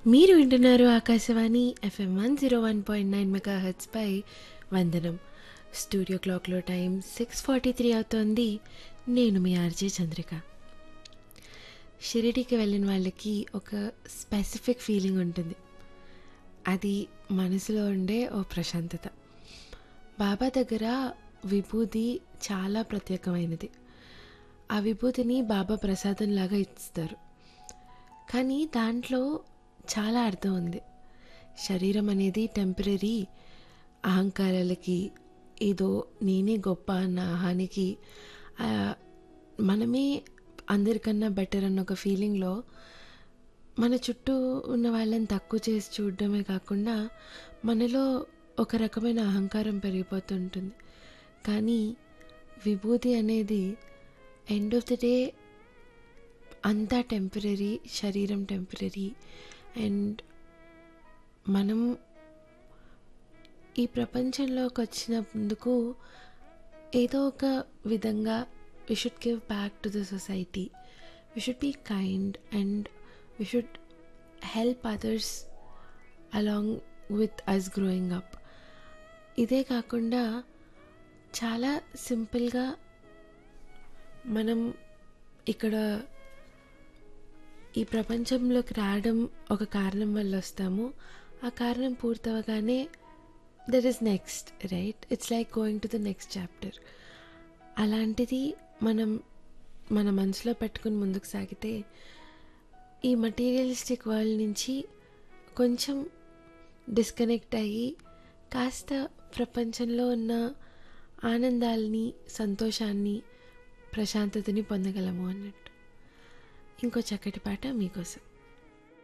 మీరు వింటున్నారు Akashvani FM one zero one point nine mega హెచ్పై వందనం స్టూడియో క్లాక్లో టైం సిక్స్ ఫార్టీ త్రీ అవుతోంది నేను మీ ఆర్జే చంద్రిక షిరిడీకి వెళ్ళిన వాళ్ళకి ఒక స్పెసిఫిక్ ఫీలింగ్ ఉంటుంది అది మనసులో ఉండే ఓ ప్రశాంతత బాబా దగ్గర విభూది చాలా ప్రత్యేకమైనది ఆ విభూతిని బాబా ప్రసాదంలాగా ఇస్తారు కానీ దాంట్లో చాలా అర్థం ఉంది శరీరం అనేది టెంపరీ అహంకారాలకి ఏదో నేనే గొప్ప అన్న అహానికి ఆ, మనమే అందరికన్నా బెటర్ అన్న ఒక ఫీలింగ్లో మన చుట్టూ ఉన్న వాళ్ళని తక్కువ చేసి చూడడమే కాకుండా మనలో ఒక రకమైన అహంకారం పెరిగిపోతుంటుంది కానీ విభూతి అనేది ఎండ్ ఆఫ్ ద డే అంతా టెంపరీ శరీరం టెంపరీ అండ్ మనం ఈ ప్రపంచంలోకి వచ్చినందుకు ఏదో ఒక విధంగా we should give back to the society we should be kind and we should help others along with us growing up ఇదే కాకుండా చాలా సింపుల్గా మనం ఇక్కడ ఈ ప్రపంచంలోకి రావడం ఒక కారణం వల్ల వస్తాము ఆ కారణం పూర్తవగానే that is next right it's like going to the next chapter అలాంటిది మనం మన మనసులో పెట్టుకుని ముందుకు సాగితే ఈ మటీరియలిస్టిక్ వరల్డ్ నుంచి కొంచెం డిస్కనెక్ట్ అయ్యి కాస్త ప్రపంచంలో ఉన్న ఆనందాల్ని సంతోషాన్ని ప్రశాంతతని పొందగలము అన్నట్టు ఇంకో చక్కటి పాట మీకోసం